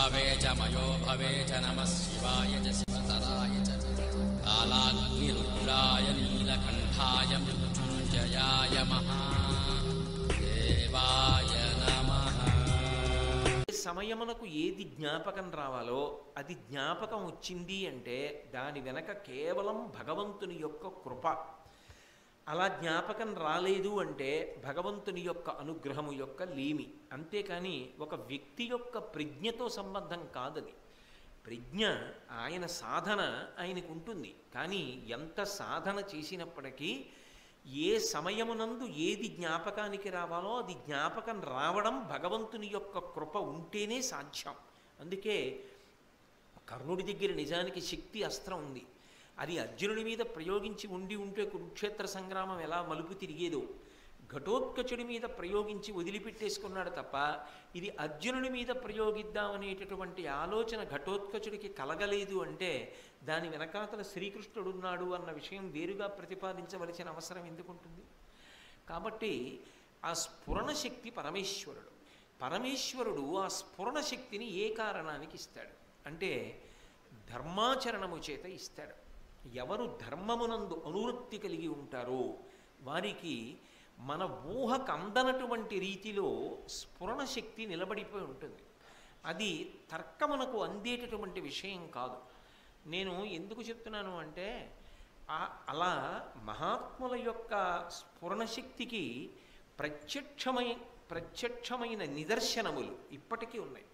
भवे च मयो भवे च नमः शिवाय च शिवतराय च कालाग्निरुद्राय नीलकण्ठाय मृत्युञ्जयाय महादेवाय नमः సమయమునకు ఏది జ్ఞాపకం రావాలో అది జ్ఞాపకం వచ్చింది అంటే దాని వెనక కేవలం భగవంతుని యొక్క కృప అలా జ్ఞాపకం రాలేదు అంటే భగవంతుని యొక్క అనుగ్రహము యొక్క లేమి అంతేకాని ఒక వ్యక్తి యొక్క ప్రజ్ఞతో సంబంధం కాదది ప్రజ్ఞ ఆయన సాధన ఆయనకు ఉంటుంది కానీ ఎంత సాధన చేసినప్పటికీ ఏ సమయమునందు ఏది జ్ఞాపకానికి రావాలో అది జ్ఞాపకం రావడం భగవంతుని యొక్క కృప ఉంటేనే సాధ్యం అందుకే కర్ణుడి దగ్గర నిజానికి శక్తి అస్త్రం ఉంది అది అర్జునుడి మీద ప్రయోగించి ఉండి ఉంటే కురుక్షేత్ర సంగ్రామం ఎలా మలుపు తిరిగేదో ఘటోత్కచుడి మీద ప్రయోగించి వదిలిపెట్టేసుకున్నాడు తప్ప ఇది అర్జునుడి మీద ప్రయోగిద్దామనేటటువంటి ఆలోచన ఘటోత్కచుడికి కలగలేదు అంటే దాని వెనకాతల శ్రీకృష్ణుడున్నాడు అన్న విషయం వేరుగా ప్రతిపాదించవలసిన అవసరం ఎందుకుంటుంది కాబట్టి ఆ స్ఫురణ శక్తి పరమేశ్వరుడు పరమేశ్వరుడు ఆ స్ఫురణ శక్తిని ఏ కారణానికి ఇస్తాడు అంటే ధర్మాచరణము చేత ఇస్తాడు ఎవరు ధర్మమునందు అనువృత్తి కలిగి ఉంటారో వారికి మన ఊహకు అందనటువంటి రీతిలో స్ఫురణ శక్తి నిలబడిపోయి ఉంటుంది అది తర్కమునకు అందేటటువంటి విషయం కాదు నేను ఎందుకు చెప్తున్నాను అంటే ఆ- అలా మహాత్ముల యొక్క స్ఫురణ శక్తికి ప్రత్యక్షమై ప్రత్యక్షమైన నిదర్శనములు ఇప్పటికీ ఉన్నాయి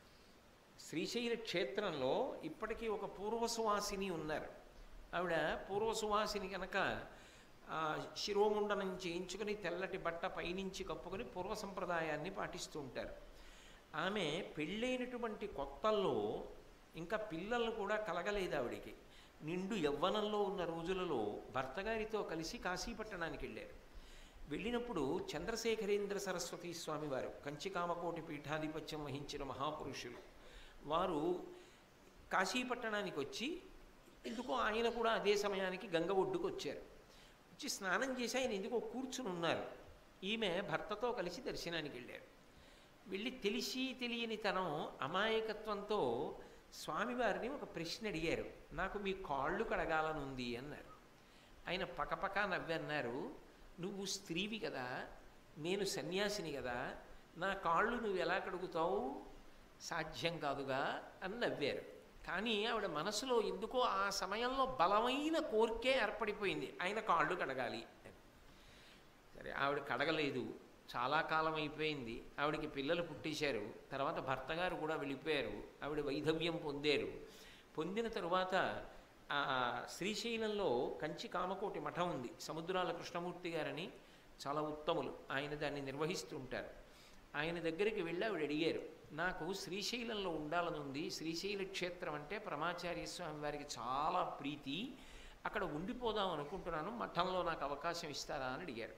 శ్రీశైల క్షేత్రంలో ఇప్పటికీ ఒక పూర్వసువాసిని ఉన్నారు ఆవిడ పూర్వసువాసిని కనుక ఆ, శిరోముండనం చేయించుకుని తెల్లటి బట్ట పైనుంచి కప్పుకొని పూర్వ సంప్రదాయాన్ని పాటిస్తూ ఉంటారు ఆమె పెళ్ళైనటువంటి కొత్తల్లో ఇంకా పిల్లలు కూడా కలగలేదు ఆవిడికి నిండు యవ్వనంలో ఉన్న రోజులలో భర్త గారితో కలిసి కాశీపట్టణానికి వెళ్ళారు వెళ్ళినప్పుడు చంద్రశేఖరేంద్ర సరస్వతి స్వామి వారు కంచికామకోటి పీఠాధిపత్యం వహించిన మహాపురుషులు వారు కాశీపట్టణానికి వచ్చి ఎందుకో ఆయన కూడా అదే సమయానికి గంగ ఒడ్డుకు వచ్చారు వచ్చి స్నానం చేసి ఆయన ఎందుకో కూర్చుని ఉన్నారు ఈమె భర్తతో కలిసి దర్శనానికి వెళ్ళారు వెళ్ళి తెలిసి తెలియని తనం అమాయకత్వంతో స్వామివారిని ఒక ప్రశ్న అడిగారు నాకు మీ కాళ్ళు కడగాలనుంది అన్నారు ఆయన పకపక నవ్వి అన్నారు నువ్వు స్త్రీవి కదా నేను సన్యాసిని కదా నా కాళ్ళు నువ్వు ఎలా కడుగుతావు సాధ్యం కాదుగా అని నవ్వారు కానీ ఆవిడ మనసులో ఎందుకో ఆ సమయంలో బలమైన కోరికే ఏర్పడిపోయింది ఆయన కాళ్ళు కడగాలి అని సరే ఆవిడ కడగలేదు చాలా కాలం అయిపోయింది ఆవిడకి పిల్లలు పుట్టేశారు తర్వాత భర్త గారు కూడా వెళ్ళిపోయారు ఆవిడ వైధవ్యం పొందారు పొందిన తరువాత ఆ శ్రీశైలంలో కంచి కామకోటి మఠం ఉంది సముద్రాల కృష్ణమూర్తి గారని చాలా ఉత్తములు ఆయన దాన్ని నిర్వహిస్తూ ఉంటారు ఆయన దగ్గరికి వెళ్ళి ఆవిడ అడిగారు నాకు శ్రీశైలంలో ఉండాలని ఉంది శ్రీశైల క్షేత్రం అంటే పరమాచార్య స్వామి వారికి చాలా ప్రీతి అక్కడ ఉండిపోదాం అనుకుంటున్నాను మఠంలో నాకు అవకాశం ఇస్తారా అని అడిగారు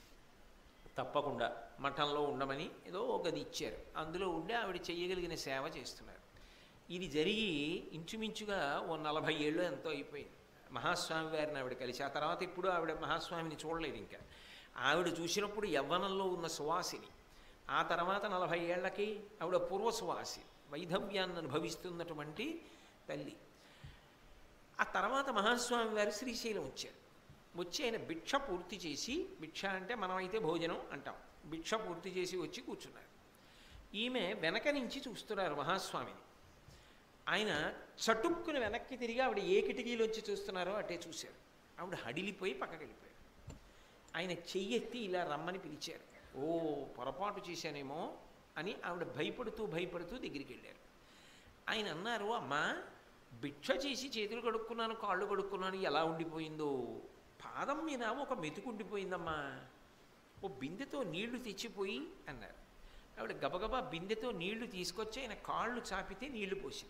తప్పకుండా మఠంలో ఉండమని ఏదో ఒక గది ఇచ్చారు అందులో ఉండి ఆవిడ చెయ్యగలిగిన సేవ చేస్తున్నారు ఇది జరిగి ఇంచుమించుగా ఓ నలభై ఏళ్ళు ఎంతో అయిపోయింది మహాస్వామి వారిని ఆవిడ కలిసి ఆ తర్వాత ఇప్పుడు ఆవిడ మహాస్వామిని చూడలేదు ఇంకా ఆవిడ చూసినప్పుడు యవ్వనంలో ఉన్న సువాసిని ఆ తర్వాత నలభై ఏళ్లకి ఆవిడ పూర్వ సువాసి వైధవ్యాన్ని అనుభవిస్తున్నటువంటి తల్లి ఆ తర్వాత మహాస్వామి వారు శ్రీశైలం వచ్చారు వచ్చి ఆయన భిక్ష పూర్తి చేసి భిక్ష అంటే మనమైతే భోజనం అంటాం భిక్ష పూర్తి చేసి వచ్చి కూర్చున్నారు ఈమె వెనక నుంచి చూస్తున్నారు మహాస్వామిని ఆయన చటుక్కుని వెనక్కి తిరిగి ఆవిడ ఏ కిటికీలోంచి చూస్తున్నారో అటే చూశారు ఆవిడ హడిలిపోయి పక్కకి వెళ్ళిపోయారు ఆయన చెయ్యెత్తి ఇలా రమ్మని పిలిచారు ఓ పొరపాటు చేశానేమో అని ఆవిడ భయపడుతూ భయపడుతూ దగ్గరికి వెళ్ళారు ఆయన అన్నారు అమ్మా భిక్ష చేసి చేతులు కడుక్కున్నాను కాళ్ళు కడుక్కున్నాను ఎలా ఉండిపోయిందో పాదం మీద ఒక మెతుకు ఉండిపోయిందమ్మా ఓ బిందెతో నీళ్లు తెచ్చిపోయి అన్నారు ఆవిడ గబగబా బిందెతో నీళ్లు తీసుకొచ్చి ఆయన కాళ్ళు చాపితే నీళ్లు పోసింది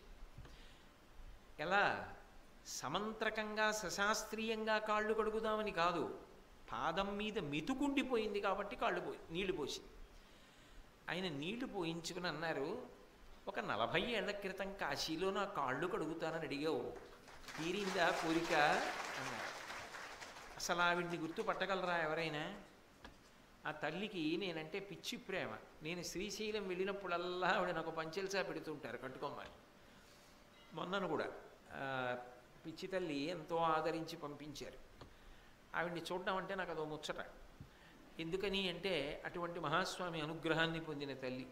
ఎలా సమంత్రకంగా సశాస్త్రీయంగా కాళ్ళు కడుగుదామని కాదు పాదం మీద మెతుకుండిపోయింది కాబట్టి కాళ్ళు పోయి నీళ్లు పోసింది ఆయన నీళ్లు పోయించుకుని అన్నారు ఒక నలభై ఏళ్ల క్రితం కాశీలో నా కాళ్ళు కడుగుతానని అడిగావు తీరిందా కోరిక అన్నారు అసలు ఆవిడ్ని గుర్తుపట్టగలరా ఎవరైనా ఆ తల్లికి నేనంటే పిచ్చి ప్రేమ నేను శ్రీశైలం వెళ్ళినప్పుడల్లా ఆవిడ నాకు పంచెల్సా పెడుతుంటారు కట్టుకోమని మొన్నను కూడా ఆ, పిచ్చి తల్లి ఎంతో ఆదరించి పంపించారు ఆవిడ్ని చూడడం అంటే నాకు అదో ముచ్చట ఎందుకని అంటే అటువంటి మహాస్వామి అనుగ్రహాన్ని పొందిన తల్లి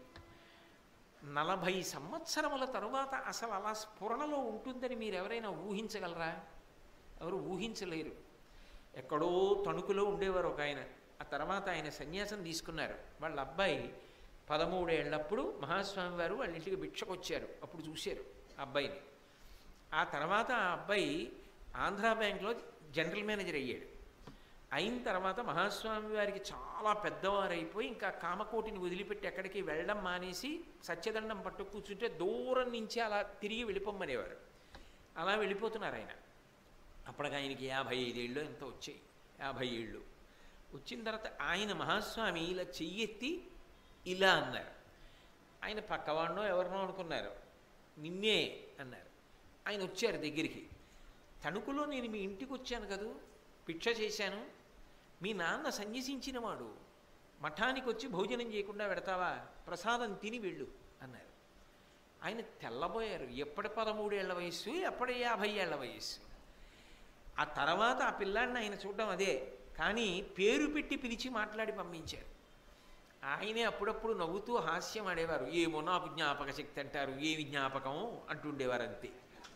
నలభై సంవత్సరముల తరువాత అసలు అలా స్ఫురణలో ఉంటుందని మీరు ఎవరైనా ఊహించగలరా ఎవరు ఊహించలేరు ఎక్కడో తణుకులో ఉండేవారు ఒక ఆయన ఆ తర్వాత ఆయన సన్యాసం తీసుకున్నారు వాళ్ళ అబ్బాయి పదమూడేళ్లప్పుడు మహాస్వామి వారు వాళ్ళ ఇంటికి భిక్షకొచ్చారు అప్పుడు చూశారు ఆ అబ్బాయిని ఆ తర్వాత ఆ అబ్బాయి ఆంధ్రా బ్యాంక్లో జనరల్ మేనేజర్ అయ్యాడు అయిన తర్వాత మహాస్వామి వారికి చాలా పెద్దవారైపోయి ఇంకా కామకోటిని వదిలిపెట్టి ఎక్కడికి వెళ్ళడం మానేసి సత్యదండం పట్టు కూర్చుంటే దూరం నుంచి అలా తిరిగి వెళ్ళిపోమ్మనేవారు అలా వెళ్ళిపోతున్నారు ఆయన అప్పటికి ఆయనకి యాభై ఐదేళ్ళు ఎంత వచ్చాయి యాభై ఏళ్ళు వచ్చిన తర్వాత ఆయన మహాస్వామి ఇలా చెయ్యెత్తి ఇలా అన్నారు ఆయన పక్కవాడినో ఎవరినో అనుకున్నారు నిన్నే అన్నారు ఆయన వచ్చారు దగ్గరికి తణుకులో నేను మీ ఇంటికి వచ్చాను కదూ భిక్ష చేశాను మీ నాన్న సన్యసించినవాడు మఠానికి వచ్చి భోజనం చేయకుండా పెడతావా ప్రసాదం తిని వెళ్ళు అన్నారు ఆయన తెల్లబోయారు ఎప్పటి పదమూడేళ్ల వయస్సు ఎప్పటి యాభై ఏళ్ల వయస్సు ఆ తర్వాత ఆ పిల్లాడిని ఆయన చూడడం అదే కానీ పేరు పెట్టి పిలిచి మాట్లాడి పంపించారు ఆయనే అప్పుడప్పుడు నవ్వుతూ హాస్యం ఆడేవారు ఏమో నాకు జ్ఞాపక శక్తి అంటారు ఏమి జ్ఞాపకం అంటుండేవారు అంతే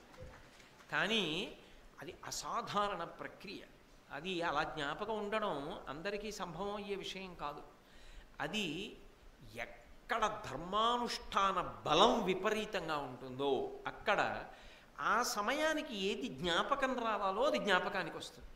కానీ అది అసాధారణ ప్రక్రియ అది అలా జ్ఞాపకం ఉండడం అందరికీ సంభవం అయ్యే విషయం కాదు అది ఎక్కడ ధర్మానుష్ఠాన బలం విపరీతంగా ఉంటుందో అక్కడ ఆ సమయానికి ఏది జ్ఞాపకం రావాలో అది జ్ఞాపకానికి వస్తుంది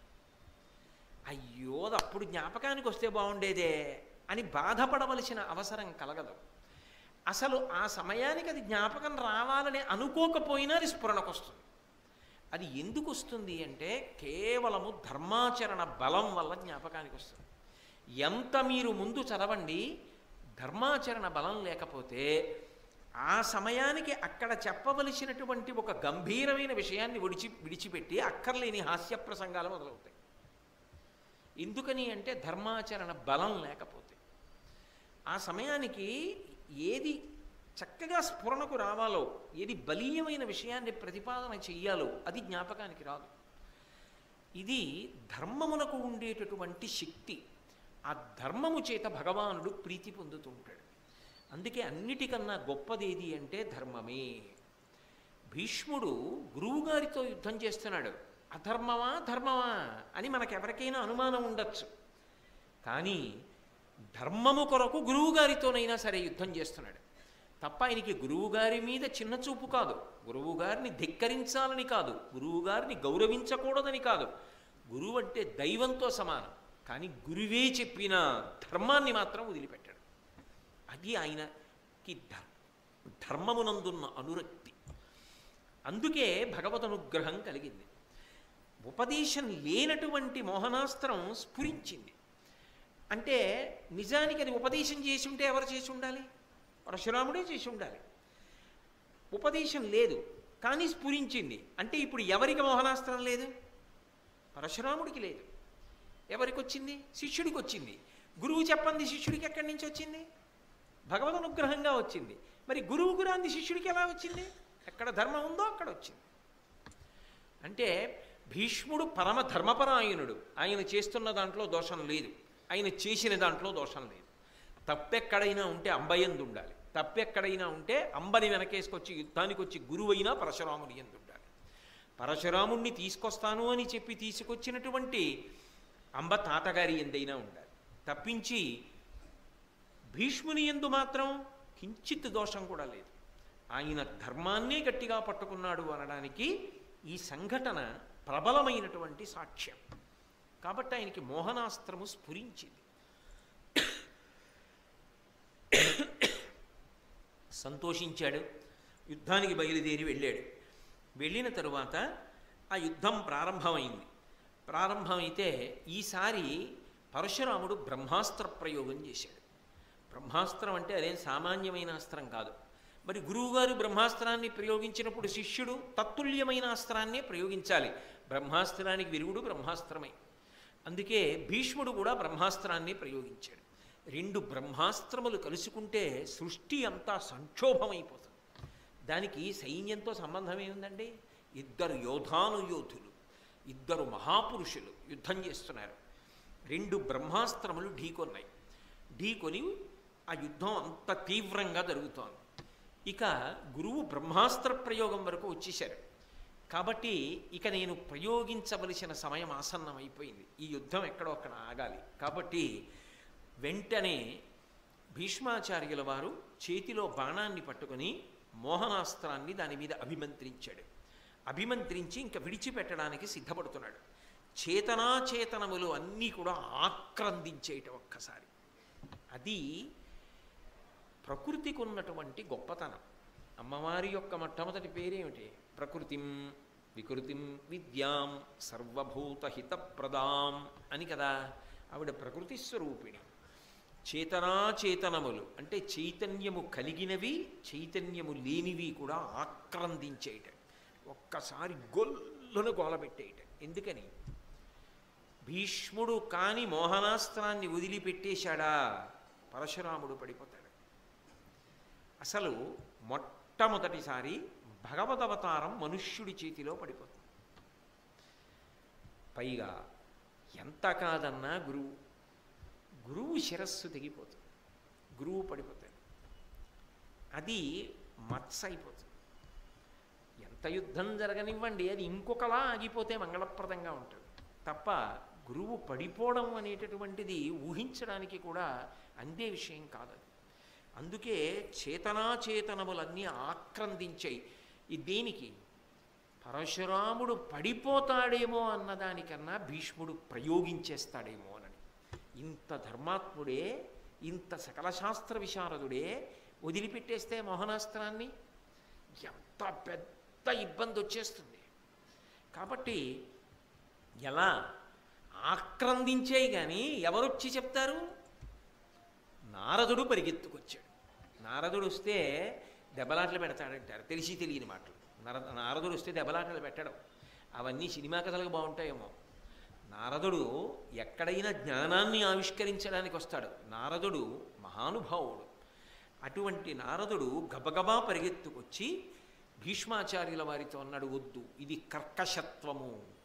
అయ్యో అది అప్పుడు జ్ఞాపకానికి వస్తే బాగుండేదే అని బాధపడవలసిన అవసరం కలగదు అసలు ఆ సమయానికి అది జ్ఞాపకం రావాలని అనుకోకపోయినా అది స్ఫురణకు వస్తుంది అది ఎందుకు వస్తుంది అంటే కేవలము ధర్మాచరణ బలం వల్ల జ్ఞాపకానికి వస్తుంది ఎంత మీరు ముందు చదవండి ధర్మాచరణ బలం లేకపోతే ఆ సమయానికి అక్కడ చెప్పవలసినటువంటి ఒక గంభీరమైన విషయాన్ని విడిచి విడిచిపెట్టి అక్కర్లేని హాస్య ప్రసంగాలు మొదలవుతాయి ఎందుకని అంటే ధర్మాచరణ బలం లేకపోతే ఆ సమయానికి ఏది చక్కగా స్ఫురణకు రావాలో ఏది బలీయమైన విషయాన్ని ప్రతిపాదన చెయ్యాలో అది జ్ఞాపకానికి రాదు ఇది ధర్మమునకు ఉండేటటువంటి శక్తి ఆ ధర్మము చేత భగవానుడు ప్రీతి పొందుతుంటాడు అందుకే అన్నిటికన్నా గొప్పదేది అంటే ధర్మమే భీష్ముడు గురువుగారితో యుద్ధం చేస్తున్నాడు అధర్మమా ధర్మమా అని మనకెవరికైనా అనుమానం ఉండొచ్చు కానీ ధర్మము కొరకు గురువుగారితోనైనా సరే యుద్ధం చేస్తున్నాడు తప్ప ఆయనకి గురువుగారి మీద చిన్న చూపు కాదు గురువుగారిని ధిక్కరించాలని కాదు గురువుగారిని గౌరవించకూడదని కాదు గురువు అంటే దైవంతో సమానం కానీ గురువే చెప్పిన ధర్మాన్ని మాత్రం వదిలిపెట్టాడు అది ఆయనకి ధర్ ధర్మమునందున్న అనురక్తి అందుకే భగవద్ అనుగ్రహం కలిగింది ఉపదేశం లేనటువంటి మోహనాస్త్రం స్ఫురించింది అంటే నిజానికి అది ఉపదేశం చేసి ఉంటే ఎవరు చేసి ఉండాలి పరశురాముడే చేసి ఉండాలి ఉపదేశం లేదు కానీ స్ఫురించింది అంటే ఇప్పుడు ఎవరికి మోహనాస్త్రం లేదు పరశురాముడికి లేదు ఎవరికి వచ్చింది శిష్యుడికి వచ్చింది గురువు చెప్పంది శిష్యుడికి ఎక్కడి నుంచి వచ్చింది భగవద్ అనుగ్రహంగా వచ్చింది మరి గురువు గురాంది శిష్యుడికి ఎలా వచ్చింది ఎక్కడ ధర్మం ఉందో అక్కడ వచ్చింది అంటే భీష్ముడు పరమ ధర్మపరాయణుడు ఆయన చేస్తున్న దాంట్లో దోషం లేదు ఆయన చేసిన దాంట్లో దోషం లేదు తప్పెక్కడైనా ఉంటే అంబయందు ఉండాలి తప్పెక్కడైనా ఉంటే అంబని వెనకేసుకొచ్చి యుద్ధానికి వచ్చి గురువైనా పరశురాముని ఎందు ఉండాలి పరశురాముణ్ణి తీసుకొస్తాను అని చెప్పి తీసుకొచ్చినటువంటి అంబ తాతగారి ఎందైనా ఉండాలి తప్పించి భీష్ముని ఎందు మాత్రం కించిత్ దోషం కూడా లేదు ఆయన ధర్మాన్నే గట్టిగా పట్టుకున్నాడు అనడానికి ఈ సంఘటన ప్రబలమైనటువంటి సాక్ష్యం కాబట్టి ఆయనకి మోహనాస్త్రము స్ఫురించింది సంతోషించాడు యుద్ధానికి బయలుదేరి వెళ్ళాడు వెళ్ళిన తరువాత ఆ యుద్ధం ప్రారంభమైంది ప్రారంభమైతే ఈసారి పరశురాముడు బ్రహ్మాస్త్ర ప్రయోగం చేశాడు బ్రహ్మాస్త్రం అంటే అదేం సామాన్యమైన అస్త్రం కాదు మరి గురువుగారు బ్రహ్మాస్త్రాన్ని ప్రయోగించినప్పుడు శిష్యుడు తత్తుల్యమైన అస్త్రాన్నే ప్రయోగించాలి బ్రహ్మాస్త్రానికి విరుగుడు బ్రహ్మాస్త్రమే అందుకే భీష్ముడు కూడా బ్రహ్మాస్త్రాన్ని ప్రయోగించాడు రెండు బ్రహ్మాస్త్రములు కలుసుకుంటే సృష్టి అంతా సంక్షోభమైపోతుంది దానికి సైన్యంతో సంబంధం ఏముందండి ఇద్దరు యోధాను యోధులు ఇద్దరు మహాపురుషులు యుద్ధం చేస్తున్నారు రెండు బ్రహ్మాస్త్రములు ఢీకొన్నాయి ఢీకొని ఆ యుద్ధం అంత తీవ్రంగా జరుగుతోంది ఇక గురువు బ్రహ్మాస్త్ర ప్రయోగం వరకు వచ్చేశారు కాబట్టి ఇక నేను ప్రయోగించవలసిన సమయం ఆసన్నమైపోయింది ఈ యుద్ధం ఎక్కడో అక్కడ ఆగాలి కాబట్టి వెంటనే భీష్మాచార్యుల వారు చేతిలో బాణాన్ని పట్టుకొని మోహనాస్త్రాన్ని దాని మీద అభిమంత్రించాడు అభిమంత్రించి ఇంకా విడిచిపెట్టడానికి సిద్ధపడుతున్నాడు చేతనాచేతనములు అన్నీ కూడా ఆక్రందించేయటం ఒక్కసారి అది ప్రకృతికి ఉన్నటువంటి గొప్పతనం అమ్మవారి యొక్క మొట్టమొదటి పేరేమిటి ప్రకృతిం వికృతిం విద్యాం సర్వభూతహితప్రదాం అని కదా ఆవిడ ప్రకృతి స్వరూపిణి చేతనాచేతనములు అంటే చైతన్యము కలిగినవి చైతన్యము లేనివి కూడా ఆక్రందించేయట ఒక్కసారి గొల్లున గోలబెట్టేయట ఎందుకని భీష్ముడు కాని మోహనాస్త్రాన్ని వదిలిపెట్టేశాడా పరశురాముడు పడిపోతాడు అసలు మొట్టమొదటిసారి భగవదవతారం మనుష్యుడి చేతిలో పడిపోతుంది పైగా ఎంత కాదన్నా గురువు గురువు శిరస్సు తెగిపోతుంది గురువు పడిపోతాడు అది మత్స అయిపోతుంది ఎంత యుద్ధం జరగనివ్వండి అది ఇంకొకలా ఆగిపోతే మంగళప్రదంగా ఉంటుంది తప్ప గురువు పడిపోవడం అనేటటువంటిది ఊహించడానికి కూడా అందే విషయం కాదు అది అందుకే చేతనాచేతనములన్నీ ఆక్రందించాయి ఈ దేనికి పరశురాముడు పడిపోతాడేమో అన్నదానికన్నా భీష్ముడు ప్రయోగించేస్తాడేమో అని ఇంత ధర్మాత్ముడే ఇంత సకల శాస్త్ర విశారదుడే వదిలిపెట్టేస్తే మోహనాస్త్రాన్ని ఎంత పెద్ద ఇబ్బంది వచ్చేస్తుంది కాబట్టి ఎలా ఆక్రందించేయి కానీ ఎవరొచ్చి చెప్తారు నారదుడు పరిగెత్తుకొచ్చాడు నారదుడు వస్తే దెబ్బలాటలు పెడతాడంటారు తెలిసి తెలియని మాటలు నర నారదుడు వస్తే దెబ్బలాటలు పెట్టడం అవన్నీ సినిమా కథలకు బాగుంటాయేమో నారదుడు ఎక్కడైనా జ్ఞానాన్ని ఆవిష్కరించడానికి వస్తాడు నారదుడు మహానుభావుడు అటువంటి నారదుడు గబగబా పరిగెత్తుకొచ్చి భీష్మాచార్యుల వారితో అన్నాడు వద్దు ఇది కర్కశత్వము